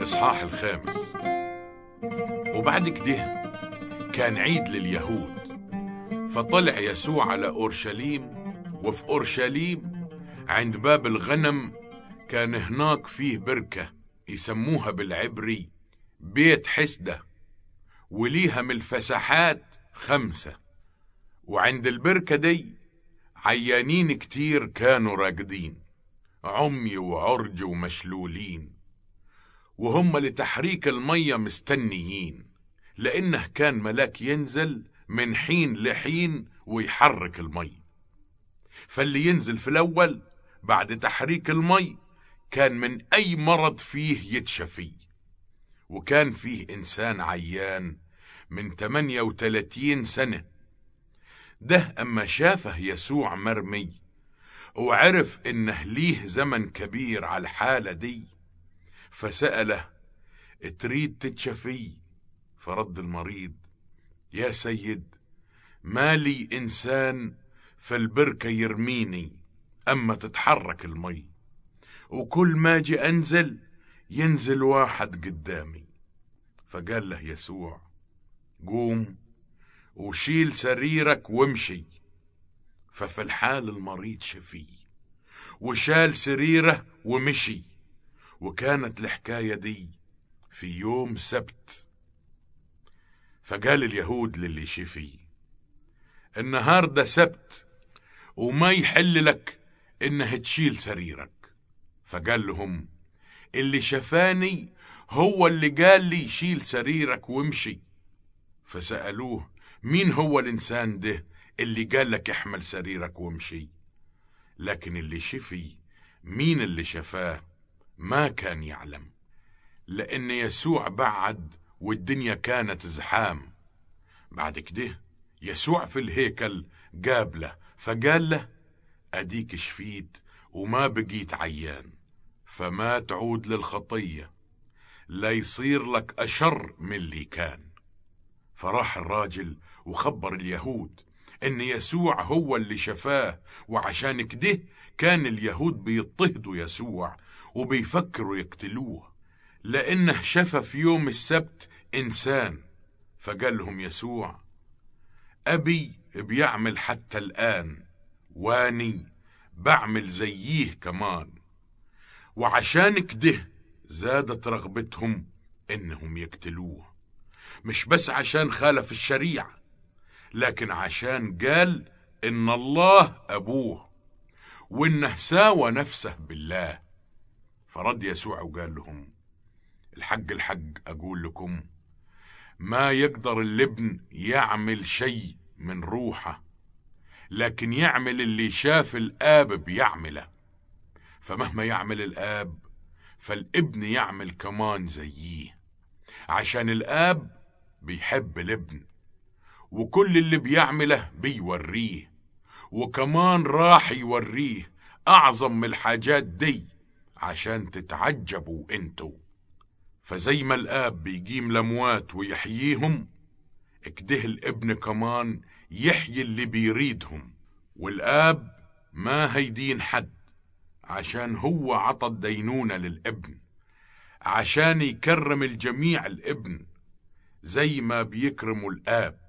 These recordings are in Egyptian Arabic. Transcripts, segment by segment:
الإصحاح الخامس وبعد كده كان عيد لليهود فطلع يسوع على أورشليم وفي أورشليم عند باب الغنم كان هناك فيه بركة يسموها بالعبري بيت حسدة وليها من الفسحات خمسة وعند البركة دي عيانين كتير كانوا راقدين عمي وعرج ومشلولين وهم لتحريك المية مستنيين لأنه كان ملاك ينزل من حين لحين ويحرك المي فاللي ينزل في الأول بعد تحريك المي كان من أي مرض فيه يتشفي وكان فيه إنسان عيان من 38 سنة ده أما شافه يسوع مرمي وعرف إنه ليه زمن كبير على الحالة دي فسأله تريد تتشفي فرد المريض يا سيد مالي إنسان فالبركة يرميني أما تتحرك المي وكل ما أجي أنزل ينزل واحد قدامي فقال له يسوع قوم وشيل سريرك وامشي ففي الحال المريض شفي وشال سريره ومشي وكانت الحكاية دي في يوم سبت فقال اليهود للي شفي النهاردة سبت وما يحل لك انه تشيل سريرك فقال لهم اللي شفاني هو اللي قال لي شيل سريرك وامشي فسألوه مين هو الإنسان ده اللي قال لك احمل سريرك وامشي لكن اللي شفي مين اللي شفاه ما كان يعلم لأن يسوع بعد والدنيا كانت زحام بعد كده يسوع في الهيكل قابله فقال له أديك شفيت وما بقيت عيان فما تعود للخطية لا يصير لك أشر من اللي كان فراح الراجل وخبر اليهود ان يسوع هو اللي شفاه وعشان كده كان اليهود بيضطهدوا يسوع وبيفكروا يقتلوه لانه شفى في يوم السبت انسان فقال لهم يسوع ابي بيعمل حتى الان واني بعمل زيه كمان وعشان كده زادت رغبتهم انهم يقتلوه مش بس عشان خالف الشريعه لكن عشان قال ان الله ابوه وانه ساوى نفسه بالله فرد يسوع وقال لهم الحق الحق اقول لكم ما يقدر الابن يعمل شيء من روحه لكن يعمل اللي شاف الاب بيعمله فمهما يعمل الاب فالابن يعمل كمان زيه عشان الاب بيحب الابن وكل اللي بيعمله بيوريه وكمان راح يوريه أعظم من الحاجات دي عشان تتعجبوا انتوا فزي ما الآب بيقيم الأموات ويحييهم اكده الابن كمان يحيي اللي بيريدهم والآب ما هيدين حد عشان هو عطى الدينونة للابن عشان يكرم الجميع الابن زي ما بيكرموا الآب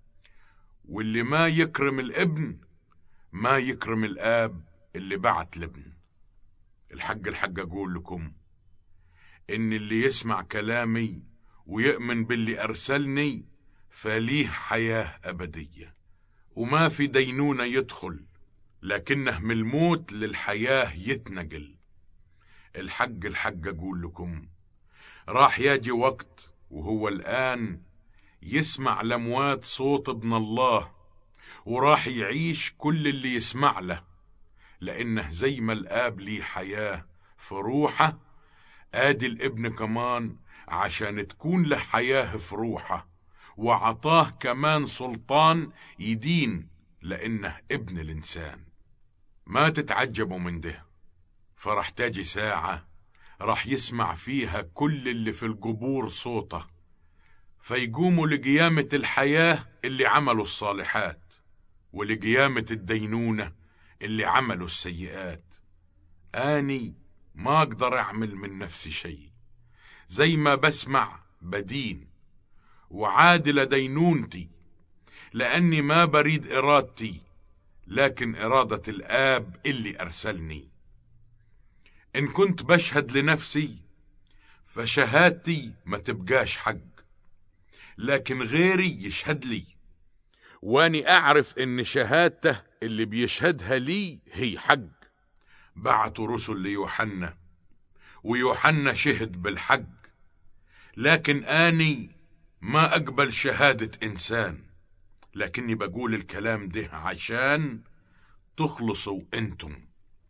واللي ما يكرم الابن ما يكرم الآب اللي بعت الابن الحق الحق أقول لكم إن اللي يسمع كلامي ويؤمن باللي أرسلني فليه حياة أبدية وما في دينونة يدخل لكنه من الموت للحياة يتنقل الحق الحق أقول لكم راح يجي وقت وهو الآن يسمع الأموات صوت ابن الله وراح يعيش كل اللي يسمع له لأنه زي ما الآب ليه حياة في روحه آدي الابن كمان عشان تكون له حياة في روحه وعطاه كمان سلطان يدين لأنه ابن الإنسان ما تتعجبوا من ده فرح تجي ساعة راح يسمع فيها كل اللي في القبور صوته فيقوموا لقيامة الحياة اللي عملوا الصالحات ولقيامة الدينونة اللي عملوا السيئات آني ما أقدر أعمل من نفسي شيء زي ما بسمع بدين وعادل دينونتي لأني ما بريد إرادتي لكن إرادة الآب اللي أرسلني إن كنت بشهد لنفسي فشهادتي ما تبقاش حق لكن غيري يشهد لي واني أعرف إن شهادته اللي بيشهدها لي هي حق بعتوا رسل ليوحنا ويوحنا شهد بالحق لكن اني ما اقبل شهادة انسان لكني بقول الكلام ده عشان تخلصوا انتم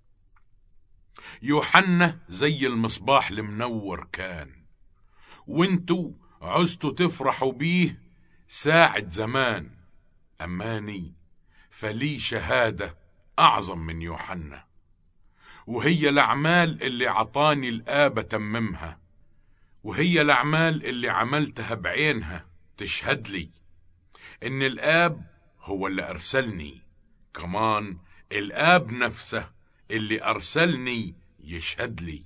يوحنا زي المصباح المنور كان وانتوا عزتوا تفرحوا بيه ساعة زمان أماني فلي شهادة أعظم من يوحنا وهي الأعمال اللي عطاني الآب تممها وهي الأعمال اللي عملتها بعينها تشهد لي إن الآب هو اللي أرسلني كمان الآب نفسه اللي أرسلني يشهد لي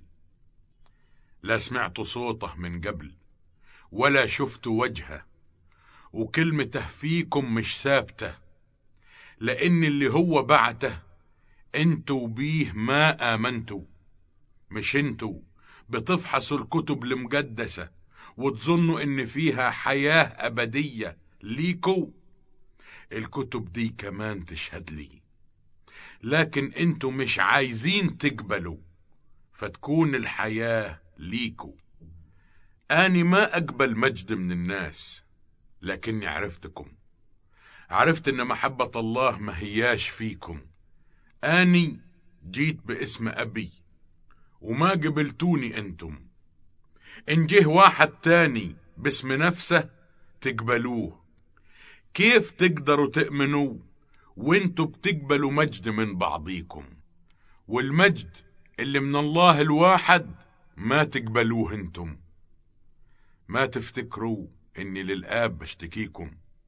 لا سمعت صوته من قبل ولا شفت وجهه وكلمته فيكم مش ثابته لأن اللي هو بعته انتوا بيه ما آمنتوا مش انتوا بتفحصوا الكتب المقدسة وتظنوا ان فيها حياة أبدية ليكوا الكتب دي كمان تشهد لي لكن انتوا مش عايزين تقبلوا فتكون الحياة ليكوا أني ما أقبل مجد من الناس لكني عرفتكم عرفت ان محبة الله ما هياش فيكم اني جيت باسم ابي وما قبلتوني انتم ان جه واحد تاني باسم نفسه تقبلوه كيف تقدروا تأمنوا وانتوا بتقبلوا مجد من بعضيكم والمجد اللي من الله الواحد ما تقبلوه انتم ما تفتكروا اني للآب بشتكيكم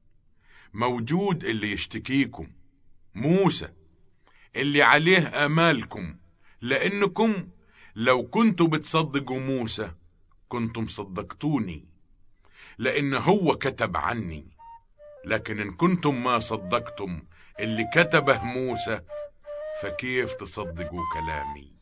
موجود اللي يشتكيكم موسى اللي عليه آمالكم لأنكم لو كنتوا بتصدقوا موسى كنتم صدقتوني لأن هو كتب عني لكن إن كنتم ما صدقتم اللي كتبه موسى فكيف تصدقوا كلامي